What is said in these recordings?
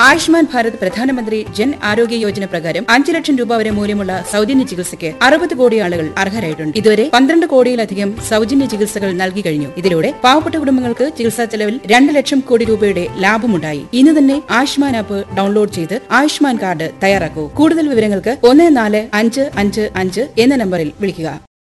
ആയുഷ്മാൻ ഭാരത് പ്രധാനമന്ത്രി ജൻ ആരോഗ്യ യോജന പ്രകാരം അഞ്ച് ലക്ഷം രൂപ വരെ മൂല്യമുള്ള സൗജന്യ ചികിത്സയ്ക്ക് അറുപത് കോടി ആളുകൾ അർഹരായിട്ടുണ്ട് ഇതുവരെ പന്ത്രണ്ട് കോടിയിലധികം സൗജന്യ ചികിത്സകൾ നൽകി കഴിഞ്ഞു ഇതിലൂടെ പാവപ്പെട്ട കുടുംബങ്ങൾക്ക് ചികിത്സാ ചെലവിൽ രണ്ട് ലക്ഷം കോടി രൂപയുടെ ലാഭമുണ്ടായി ഇന്ന് തന്നെ ആയുഷ്മാൻ ആപ്പ് ഡൗൺലോഡ് ചെയ്ത് ആയുഷ്മാൻ കാർഡ് തയ്യാറാക്കൂ കൂടുതൽ വിവരങ്ങൾക്ക് ഒന്ന് നാല് അഞ്ച് അഞ്ച് അഞ്ച് എന്ന നമ്പറിൽ വിളിക്കുക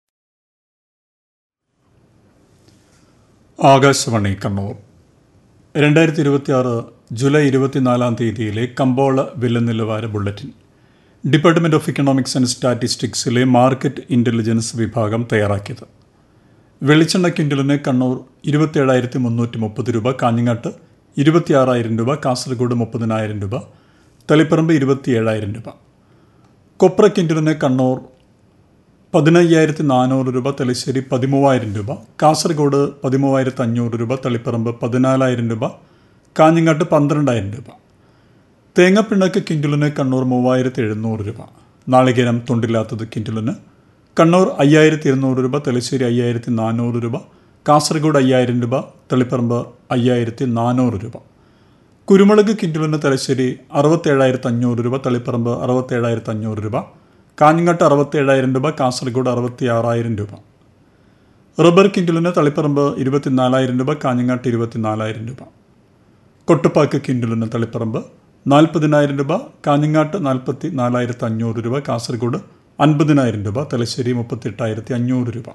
ആകാശവാണി കണ്ണൂർ രണ്ടായിരത്തി ഇരുപത്തിയാറ് ജൂലൈ ഇരുപത്തിനാലാം തീയതിയിലെ കമ്പോള വില നിലവാര bulletin department of economics and സ്റ്റാറ്റിസ്റ്റിക്സിലെ മാർക്കറ്റ് ഇന്റലിജൻസ് വിഭാഗം തയ്യാറാക്കിയത് വെളിച്ചെണ്ണ കിൻഡലിന് കണ്ണൂർ ഇരുപത്തിയേഴായിരത്തി മുന്നൂറ്റി മുപ്പത് രൂപ കാഞ്ഞങ്ങാട്ട് ഇരുപത്തിയാറായിരം രൂപ കാസർഗോഡ് മുപ്പതിനായിരം രൂപ തളിപ്പറമ്പ് ഇരുപത്തിയേഴായിരം രൂപ കൊപ്ര കിൻഡലിന് കണ്ണൂർ പതിനയ്യായിരത്തി നാനൂറ് രൂപ തലശ്ശേരി പതിമൂവായിരം രൂപ കാസർഗോഡ് പതിമൂവായിരത്തി അഞ്ഞൂറ് രൂപ തളിപ്പറമ്പ് പതിനാലായിരം രൂപ കാഞ്ഞങ്ങാട്ട് പന്ത്രണ്ടായിരം രൂപ തേങ്ങപ്പിണ്ണക്ക് കിൻഡലിന് കണ്ണൂർ മൂവായിരത്തി എഴുന്നൂറ് രൂപ നാളികേരം തൊണ്ടില്ലാത്തത് കിൻഡലിന് കണ്ണൂർ അയ്യായിരത്തി ഇരുന്നൂറ് രൂപ തലശ്ശേരി അയ്യായിരത്തി നാനൂറ് രൂപ കാസർഗോഡ് അയ്യായിരം രൂപ തളിപ്പറമ്പ് അയ്യായിരത്തി നാനൂറ് രൂപ കുരുമുളക് കിൻഡലിന് തലശ്ശേരി അറുപത്തേഴായിരത്തി അഞ്ഞൂറ് രൂപ തളിപ്പറമ്പ് അറുപത്തേഴായിരത്തി അഞ്ഞൂറ് രൂപ കാഞ്ഞങ്ങാട്ട് അറുപത്തേഴായിരം രൂപ കാസർഗോഡ് അറുപത്തി ആറായിരം രൂപ റബ്ബർ കിൻഡലിന് തളിപ്പറമ്പ് ഇരുപത്തിനാലായിരം രൂപ കാഞ്ഞങ്ങാട്ട് ഇരുപത്തിനാലായിരം രൂപ കൊട്ടുപ്പാക്ക് കിൻഡലിന് തളിപ്പറമ്പ് നാൽപ്പതിനായിരം രൂപ കാഞ്ഞങ്ങാട്ട് നാൽപ്പത്തി നാലായിരത്തി അഞ്ഞൂറ് രൂപ കാസർഗോഡ് അൻപതിനായിരം രൂപ തലശ്ശേരി മുപ്പത്തെട്ടായിരത്തി അഞ്ഞൂറ് രൂപ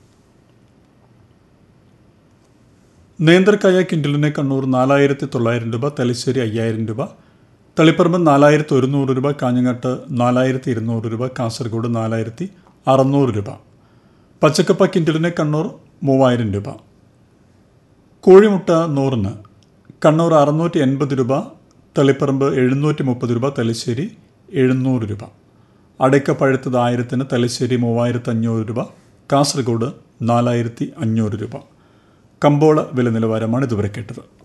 നേന്ത്രക്കായ കിൻഡലിന് കണ്ണൂർ നാലായിരത്തി തൊള്ളായിരം രൂപ തലശ്ശേരി അയ്യായിരം രൂപ തളിപ്പറമ്പ് നാലായിരത്തി ഒരുന്നൂറ് രൂപ കാഞ്ഞങ്ങാട്ട് നാലായിരത്തി ഇരുന്നൂറ് രൂപ കാസർഗോഡ് നാലായിരത്തി അറുന്നൂറ് രൂപ പച്ചക്കപ്പ കിൻഡലിന് കണ്ണൂർ മൂവായിരം രൂപ കോഴിമുട്ട നൂറിന് കണ്ണൂർ അറുന്നൂറ്റി എൺപത് രൂപ തളിപ്പറമ്പ് എഴുന്നൂറ്റി മുപ്പത് രൂപ തലശ്ശേരി എഴുന്നൂറ് രൂപ അടയ്ക്ക പഴുത്തത് ആയിരത്തിന് തലശ്ശേരി മൂവായിരത്തി അഞ്ഞൂറ് രൂപ കാസർഗോഡ് നാലായിരത്തി അഞ്ഞൂറ് രൂപ കമ്പോള വില നിലവാരമാണ് ഇതുവരെ കേട്ടത്